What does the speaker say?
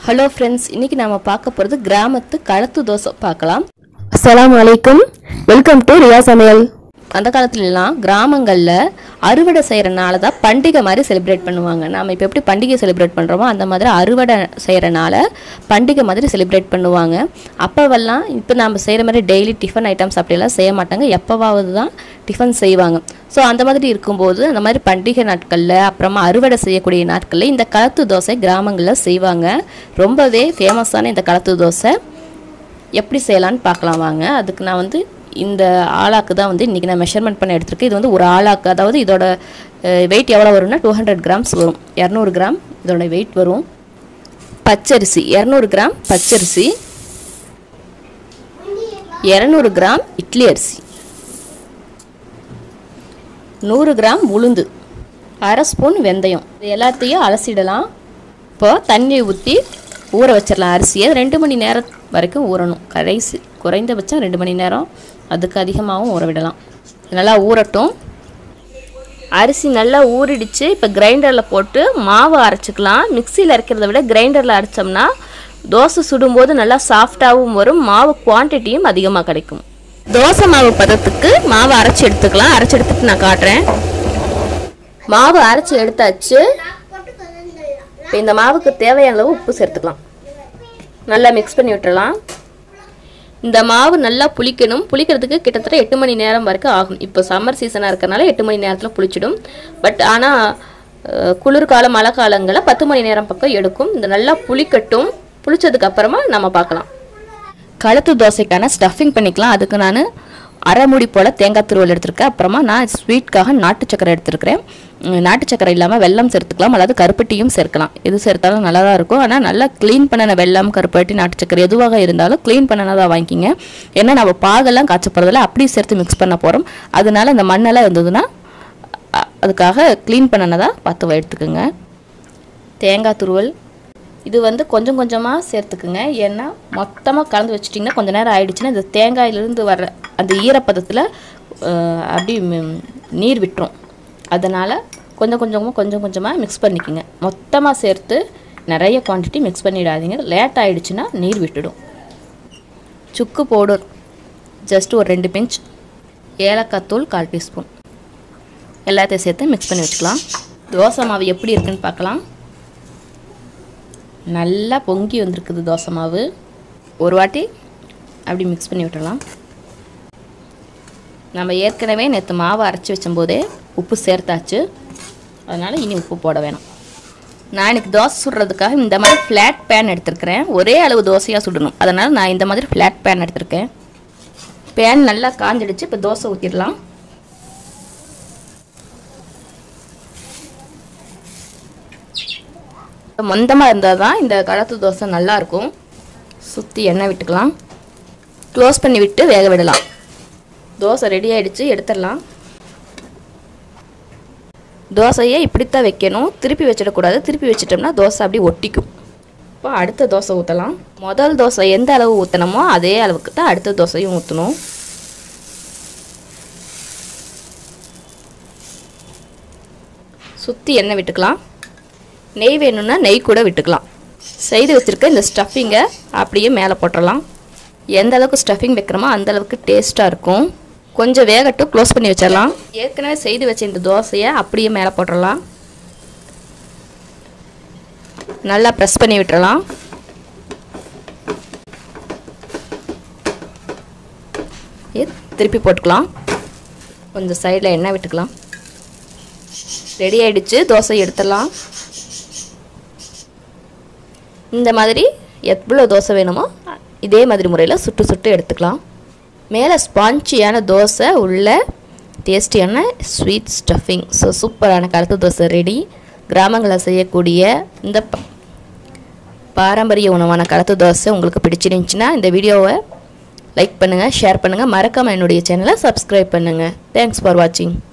hello friends இன்னைக்கு நாம பார்க்க போகிறது கிராமத்து களத்து தோசை பார்க்கலாம் அஸ்ஸலாமு அலைக்கும் வெல்கம் டு ரியா சமையல் அந்த காலத்துலலாம் கிராமங்களில் அறுவடை செய்கிறனால தான் பண்டிகை மாதிரி செலிப்ரேட் பண்ணுவாங்க நாம் இப்போ எப்படி பண்டிகை செலிப்ரேட் பண்ணுறோமோ அந்த மாதிரி அறுவடை செய்கிறனால பண்டிகை மாதிரி செலிப்ரேட் பண்ணுவாங்க அப்போவெல்லாம் இப்போ நம்ம செய்கிற மாதிரி டெய்லி டிஃபன் ஐட்டம்ஸ் அப்படியெல்லாம் செய்ய மாட்டாங்க எப்போவாவது தான் டிஃபன் செய்வாங்க ஸோ அந்த மாதிரி இருக்கும்போது அந்த மாதிரி பண்டிகை நாட்களில் அப்புறமா அறுவடை செய்யக்கூடிய நாட்களில் இந்த களத்து தோசை கிராமங்களில் செய்வாங்க ரொம்பவே ஃபேமஸான இந்த களத்து தோசை எப்படி செய்யலான்னு பார்க்கலாம் வாங்க அதுக்கு நான் வந்து இந்த ஆளாக்கு தான் வந்து இன்றைக்கி நான் மெஷர்மெண்ட் பண்ணி எடுத்திருக்கேன் இது வந்து ஒரு ஆளாக்கு அதாவது இதோட வெயிட் எவ்வளோ வரும்னா டூ ஹண்ட்ரட் கிராம்ஸ் வரும் இரநூறு கிராம் இதோட வெயிட் வரும் பச்சரிசி இரநூறு கிராம் பச்சரிசி இரநூறு கிராம் இட்லி அரிசி நூறு கிராம் உளுந்து அரை ஸ்பூன் வெந்தயம் இது எல்லாத்தையும் அலசிடலாம் இப்போ தண்ணியை ஊற்றி ஊற வச்சிடலாம் அரிசியை ரெண்டு மணி நேரம் வரைக்கும் ஊறணும் கடைசி குறைந்தபட்சம் ரெண்டு மணி நேரம் அதுக்கு அதிகமாகவும் ஊற விடலாம் இது நல்லா ஊறட்டும் அரிசி நல்லா ஊறிடுச்சு இப்போ கிரைண்டரில் போட்டு மாவு அரைச்சிக்கலாம் மிக்சியில் அரைக்கிறத விட கிரைண்டரில் அரைச்சோம்னா தோசை சுடும்போது நல்லா சாஃப்டாகவும் வரும் மாவு குவான்டிட்டியும் அதிகமாக கிடைக்கும் தோசை மாவு பதத்துக்கு மாவு அரைச்சி எடுத்துக்கலாம் அரைச்சி எடுத்துட்டு நான் காட்டுறேன் மாவு அரைச்சி எடுத்தாச்சு இப்போ இந்த மாவுக்கு தேவையான அளவு உப்பு சேர்த்துக்கலாம் நல்லா மிக்ஸ் பண்ணி விட்டுறலாம் இந்த மாவு நல்லா புளிக்கணும் புளிக்கிறதுக்கு கிட்டத்தட்ட எட்டு மணி நேரம் வரைக்கும் ஆகும் இப்போ சம்மர் சீசனாக இருக்கறனால எட்டு மணி நேரத்தில் புளிச்சிடும் பட் ஆனால் குளிர்கால மழை காலங்களில் பத்து மணி நேரம் பக்கம் எடுக்கும் இந்த நல்லா புளிக்கட்டும் புளிச்சதுக்கு அப்புறமா நம்ம பார்க்கலாம் கழுத்து தோசைக்கான ஸ்டஃபிங் பண்ணிக்கலாம் அதுக்கு நான் அரை மூடி போல் தேங்காய் துருவல் எடுத்திருக்கேன் அப்புறமா நான் ஸ்வீட்காக நாட்டு சக்கரை எடுத்திருக்கிறேன் உம், நாட்டு சக்கரை இல்லாமல் வெல்லம் சேர்த்துக்கலாம் அல்லது கருப்பட்டியும் சேர்க்கலாம் எது சேர்த்தாலும் நல்லா தான் இருக்கும் ஆனால் நல்லா க்ளீன் பண்ணின வெல்லம் கருப்பட்டி நாட்டு சக்கரை எதுவாக இருந்தாலும் க்ளீன் பண்ணினதாக வாங்கிக்கிங்க ஏன்னா நம்ம பாகெல்லாம் காய்ச்ச போகிறதில்ல அப்படியே சேர்த்து மிக்ஸ் பண்ண போகிறோம் அதனால இந்த மண்ணெல்லாம் இருந்ததுன்னா அ- அதுக்காக க்ளீன் பண்ணினதாக பார்த்து எடுத்துக்கோங்க தேங்காய் துருவல் இது வந்து கொஞ்சம் கொஞ்சமாக சேர்த்துக்குங்க ஏன்னா மொத்தமாக கலந்து வச்சிட்டிங்கன்னா கொஞ்ச நேரம் ஆயிடுச்சுன்னா இந்த தேங்காயிலிருந்து வர்ற அந்த ஈரப்பதத்தில் அஹ், அப்படி ம், நீர் விட்டுரும் அதனால் கொஞ்சம் கொஞ்சமாக கொஞ்சம் கொஞ்சமாக மிக்ஸ் பண்ணிக்கோங்க மொத்தமாக சேர்த்து நிறைய குவான்டிட்டி மிக்ஸ் பண்ணிடாதீங்க லேட் ஆயிடுச்சுன்னா நீர் விட்டுடும் சுக்கு பவுடர் ஜஸ்ட் ஒரு ரெண்டு பிஞ்ச் ஏலக்காய் தூள் கால் டீஸ்பூன் எல்லாத்தையும் சேர்த்து மிக்ஸ் பண்ணி வச்சுக்கலாம் தோசை மாவு எப்படி இருக்குன்னு பார்க்கலாம் நல்லா பொங்கி வந்திருக்குது தோசை மாவு ஒரு வாட்டி அப்படி மிக்ஸ் பண்ணி விட்டுறலாம் நம்ம ஏற்கனவே நேற்று மாவை அரைச்சி வச்சும்போதே உப்பு சேர்த்தாச்சு அதனால் இனி உப்பு போட வேணாம் நான் இன்னைக்கு தோசை சுடுறதுக்காக இந்த மாதிரி ஃப்ளாட் பேன் எடுத்திருக்கிறேன் ஒரே அளவு தோசையாக சுடணும் அதனால் நான் இந்த மாதிரி ஃப்ளாட் பேன் எடுத்திருக்கேன் பேன் நல்லா காஞ்சிடுச்சு இப்போ தோசை ஊற்றிடலாம் மொந்தமாக இருந்தால் தான் இந்த கடத்து தோசை நல்லா இருக்கும் சுற்றி எண்ணெய் விட்டுக்கலாம் க்ளோஸ் பண்ணி விட்டு வேக விடலாம் தோசை ரெடி ஆயிடுச்சு எடுத்துடலாம் தோசையை இப்படித்தான் வைக்கணும் திருப்பி வச்சிடக்கூடாது திருப்பி வச்சிட்டோம்னா தோசை அப்படியே ஒட்டிக்கும் இப்போ அடுத்த தோசை ஊற்றலாம் முதல் தோசை எந்த அளவு ஊற்றினமோ அதே அளவுக்கு தான் அடுத்த தோசையும் ஊற்றணும் சுற்றி எண்ணெய் விட்டுக்கலாம் நெய் வேணும்னா நெய் கூட விட்டுக்கலாம் செய்து வச்சுருக்க இந்த ஸ்டஃபிங்கை அப்படியே மேலே போட்டுடலாம் எந்த அளவுக்கு ஸ்டஃபிங் வைக்கிறோமோ அந்த அளவுக்கு டேஸ்ட்டாக இருக்கும் கொஞ்சம் வேகட்டும் க்ளோஸ் பண்ணி வச்சிடலாம் ஏற்கனவே செய்து வச்ச இந்த தோசையை அப்படியே மேலே போட்டுடலாம் நல்லா ப்ரெஸ் பண்ணி விட்டுறலாம் ஏ திருப்பி போட்டுக்கலாம் கொஞ்சம் சைடில் எண்ணெய் விட்டுக்கலாம் ரெடி ஆயிடுச்சு தோசை எடுத்துடலாம் இந்த மாதிரி எவ்வளோ தோசை வேணுமோ இதே மாதிரி முறையில் சுட்டு சுட்டு எடுத்துக்கலாம் மேலே ஸ்பான்ச்சியான தோசை உள்ள டேஸ்டியான ஸ்வீட் ஸ்டஃபிங் ஸோ சூப்பரான கருத்து தோசை ரெடி கிராமங்களில் செய்யக்கூடிய இந்த ப- பாரம்பரிய உணவான கருத்து தோசை உங்களுக்கு பிடிச்சிருந்துச்சுன்னா இந்த வீடியோவை லைக் பண்ணுங்கள் ஷேர் பண்ணுங்கள் மறக்காமல் என்னுடைய சேனலை சப்ஸ்கிரைப் பண்ணுங்கள் தேங்க்ஸ் ஃபார் வாட்சிங்